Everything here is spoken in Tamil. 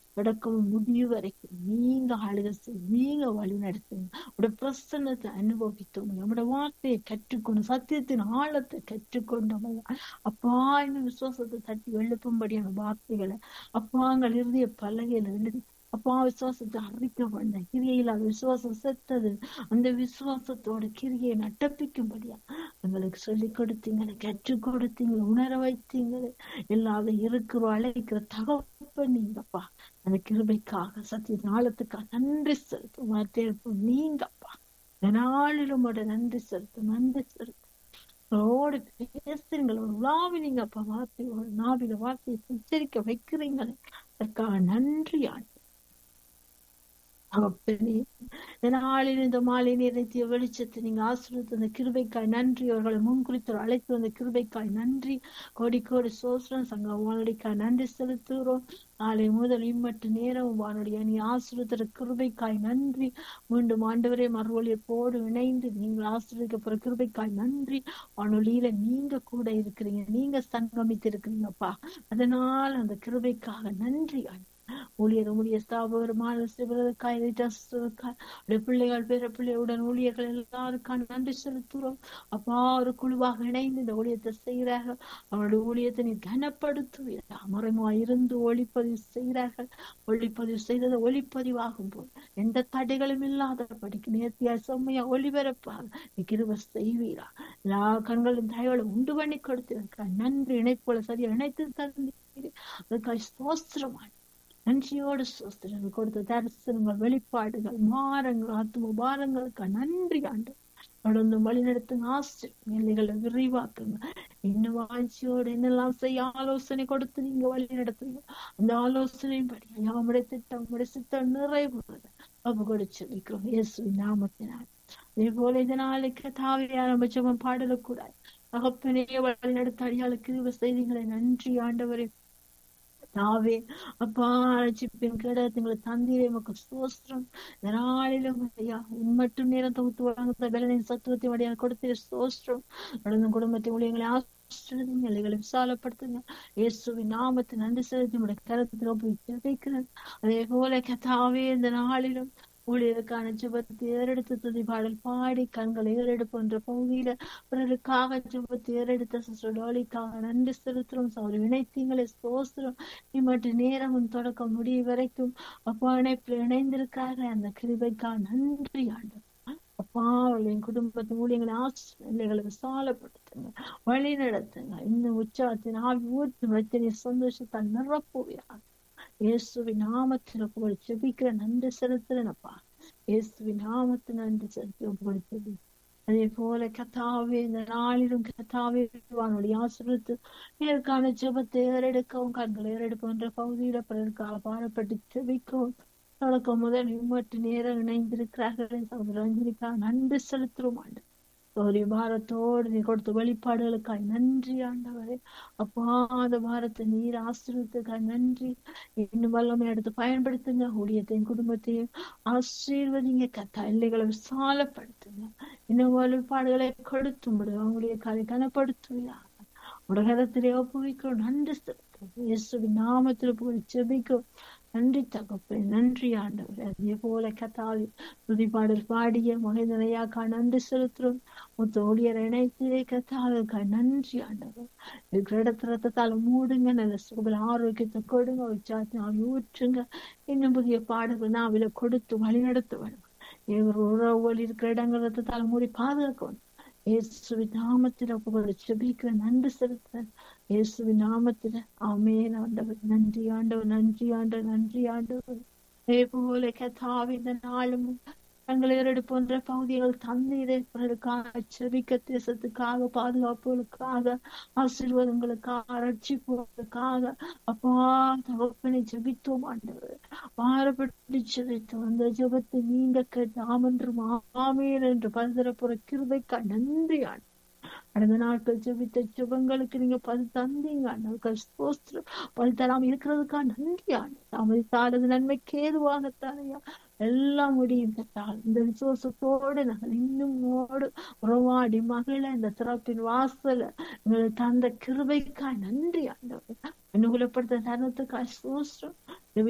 தொடக்கம் முடிவு வரைக்கும் நீங்க ஆளுகை செய்ய நீங்க வழி நடத்துங்க உடைய பிரசன்னத்தை அனுபவித்தோம் நம்முடைய வார்த்தையை கற்றுக்கொண்டு சத்தியத்தின் ஆழத்தை கற்றுக்கொண்டோம் அப்பா இந்த விசுவாசத்தை தட்டி எழுப்பும்படியான வார்த்தைகளை அப்பாங்கள் இறுதிய பலகையில எழுதி அப்பா விசுவாசத்தை அறிக்க பண்ண கிரியில் அது விசுவாசம் செத்தது அந்த விசுவாசத்தோட கிரியை நட்டப்பிக்கும்படியா எங்களுக்கு சொல்லி கொடுத்தீங்க கற்றுக் கொடுத்தீங்க உணர வைத்தீங்க இல்லாத இருக்கிற அழைக்கிற தகப்ப நீங்கப்பா அந்த கிருபைக்காக சத்திய நாளத்துக்காக நன்றி செலுத்தும் வார்த்தை நீங்கப்பா நாளிலும் நன்றி செலுத்தும் நன்றி செலுத்தும் ோடு பேசுறீங்களோ உலாவினீங்க அப்பா வார்த்தையோட நாவில வார்த்தையை உச்சரிக்க வைக்கிறீங்களே அதற்காக நன்றி ஆண்டு அப்பனே நாளில் இந்த மாலை நிறத்திய வெளிச்சத்தை நீங்க ஆசிரியத்து அந்த கிருபைக்காய் நன்றி அவர்களை முன்குறித்து அழைத்து வந்த கிருபைக்காய் நன்றி கோடி கோடி சோசனம் சங்க வானொலிக்காய் நன்றி செலுத்துகிறோம் நாளை முதல் இம்மட்டு நேரம் வானொலிய நீ ஆசிரியத்திற கிருபைக்காய் நன்றி மீண்டும் ஆண்டவரே மறுவழியப்போடு இணைந்து நீங்கள் ஆசிரியப்படுற கிருபைக்காய் நன்றி வானொலியில நீங்க கூட இருக்கிறீங்க நீங்க சங்கமித்து இருக்கிறீங்கப்பா அதனால அந்த கிருபைக்காக நன்றி ஆண்டு ஊழியர் ஊழிய ஸ்தாபகமான பிள்ளைகள் பேர பிள்ளையுடன் ஊழியர்கள் எல்லாருக்கான நன்றி செலுத்துறோம் அப்பா ஒரு குழுவாக இணைந்து இந்த ஊழியத்தை செய்கிறார்கள் அவருடைய ஊழியத்தை நீ கனப்படுத்துவீர்கள் அமரமா இருந்து ஒளிப்பதிவு செய்கிறார்கள் ஒளிப்பதிவு செய்தது ஒளிப்பதிவாகும் போது எந்த தடைகளும் இல்லாத படிக்கு நேர்த்தியா செம்மையா ஒளிபரப்பாக நீ கிருப செய்வீரா எல்லா கண்களும் தயவுகளை உண்டு பண்ணி கொடுத்திருக்கிறார் நன்றி இணைப்புகளை சரியா இணைத்து தந்தீர் அதுக்காக சோஸ்திரமான நன்றியோடு சோஸ்திரங்கள் கொடுத்த தரிசனங்கள் வெளிப்பாடுகள் மாறங்கள் ஆத்ம பாரங்களுக்கு நன்றி ஆண்டு தொடர்ந்து வழிநடத்துங்க ஆசிரியர் எல்லைகளை விரிவாக்குங்க இன்னும் வாஞ்சியோடு என்னெல்லாம் செய்ய ஆலோசனை கொடுத்து நீங்க வழி நடத்துங்க அந்த ஆலோசனைப்படி நம்முடைய திட்டம் நம்முடைய சித்தம் நிறைவுறது அப்ப கொடுத்து வைக்கிறோம் இயேசு நாமத்தினால் அதே போல இதனாலுக்கு தாவி ஆரம்பிச்சவன் பாடலக்கூடாது அகப்பனே வழி நடத்த அடியாளுக்கு செய்திகளை நன்றி ஆண்டவரை தாவே அப்பா அழைச்சிப்பின் கிடத்துங்களை தந்தீரே மக்கு சோஸ்திரம் நாளிலும் ஐயா மட்டும் நேரம் தொகுத்து வழங்குத்த பலனின் சத்துவத்தை வழியாக கொடுத்தீர சோஸ்திரம் நடந்த குடும்பத்தை ஊழியங்களை ஆசிரியர் நிலைகளை விசாலப்படுத்துங்க இயேசுவின் நாமத்தை நன்றி செலுத்தி உடைய கருத்தில் போய் ஜெபிக்கிறேன் அதே போல கதாவே இந்த நாளிலும் ஊழியருக்கான ஜபத்தை ஏறெடுத்து துதி பாடல் பாடி கண்களை ஏறெடுப்பு என்ற பகுதியில பிறருக்காக ஜபத்தை ஏறெடுத்த சிஸ்டர்டோலிக்காக நன்றி செலுத்துறோம் அவர் இணைத்தீங்களை சோசுறோம் இம்மட்டு நேரம் தொடக்கம் முடிய வரைக்கும் அப்பா இணைப்பில் இணைந்திருக்காரு அந்த கிருபைக்காக நன்றி ஆண்டு அப்பா அவர்களின் குடும்பத்தின் ஊழியங்களை ஆசிரியர்களை விசாலப்படுத்துங்க வழி நடத்துங்க இந்த உற்சாகத்தின் ஆவி ஊற்றி வைத்திய சந்தோஷத்தால் நிரப்புவீராக இயேசுவின் நாமத்தில் புகழ் செபிக்கிற நன்றி செலுத்துறேனப்பா இயேசுவின் நாமத்தில் நன்றி செலுத்தி புகழ் செபி அதே போல கத்தாவே இந்த நாளிலும் கத்தாவே வானொலி ஆசிரியத்து இதற்கான ஜபத்தை ஏறெடுக்கவும் கண்களை ஏறெடுப்போம் என்ற பகுதியில பிறருக்காக பாடப்பட்டு செபிக்கவும் தொடக்கம் முதல் இம்மட்டு நேரம் இணைந்திருக்கிறார்கள் சகோதரங்களுக்காக நன்றி செலுத்துறோம் ஆண்டு ஒரு பாரத்தோடு நீ கொடுத்த வெளிப்பாடுகளுக்காய் நன்றி ஆண்டவரே அப்பா அந்த பாரத்தை நீர் ஆசீர்வத்துக்காய் நன்றி இன்னும் வல்லமை எடுத்து பயன்படுத்துங்க ஊழியத்தையும் குடும்பத்தையும் ஆசீர்வதிங்க கத்தா எல்லைகளை விசாலப்படுத்துங்க இன்னும் வெளிப்பாடுகளை கொடுத்து முடியும் அவங்களுடைய காலை கனப்படுத்துவீங்க உலகத்திலே ஒப்புவிக்கிறோம் நன்றி செலுத்தும் இயேசுவின் நாமத்தில் போய் செபிக்கும் நன்றி தகப்பே நன்றி ஆண்டவர் அதே போல கத்தாவி துதிப்பாடல் பாடிய மகிழ்ந்தனையாக்கா நன்றி செலுத்துறோம் முத்த ஊழியர் இணைத்து கத்தாவுக்கா நன்றி ஆண்டவர் இருக்கிற இடத்துல ரத்தத்தால் மூடுங்க நல்ல சுகபல ஆரோக்கியத்தை கொடுங்க உற்சாகத்தை ஆவி ஊற்றுங்க இன்னும் புதிய பாடல்கள் நாவில கொடுத்து வழி நடத்த வேணும் இவர் உறவுகள் இருக்கிற இடங்கள் ரத்தத்தால் மூடி பாதுகாக்கணும் இயேசுவின் நாமத்தில் புகழ செபிக்கிற நன்றி செலுத்துறேன் இயேசுவின் நாமத்துல ஆமேன் ஆண்டவர் நன்றி ஆண்டவர் நன்றி ஆண்டவர் நன்றி ஆண்டவர் அதே போல கதாவி இந்த நாளும் தங்களை போன்ற பகுதிகள் தண்ணீரை பிறருக்காக செபிக்க தேசத்துக்காக பாதுகாப்புகளுக்காக ஆசீர்வாதங்களுக்காக ரட்சிப்புகளுக்காக அப்பா தகப்பனை ஜெபித்தோம் ஆண்டவர் மாறப்பட்டு ஜெபித்தோம் அந்த ஜெபத்தை நீங்க கேட்டு ஆமென்றும் ஆமேன் என்று பல்தரப்புற கிருபைக்கா நன்றி ஆண்டு கடந்த நாட்கள் ஜெபித்த ஜெபங்களுக்கு நீங்க பல் தந்தீங்க ஆண்டவர்கள் ஸ்தோத்திரம் பல் தராம இருக்கிறதுக்கா நன்றி ஆண்டு தாமதித்தாலது நன்மைக்கு ஏதுவாகத்தானையா எல்லாம் முடியும் கட்டால் இந்த விசுவாசத்தோடு நாங்கள் இன்னும் ஓடு உறவாடி மகிழ இந்த சிறப்பின் வாசல எங்களுக்கு தந்த கிருபைக்காய் நன்றி ஆண்டவர் அனுகூலப்படுத்த தருணத்துக்காய் சோஸ்ரம்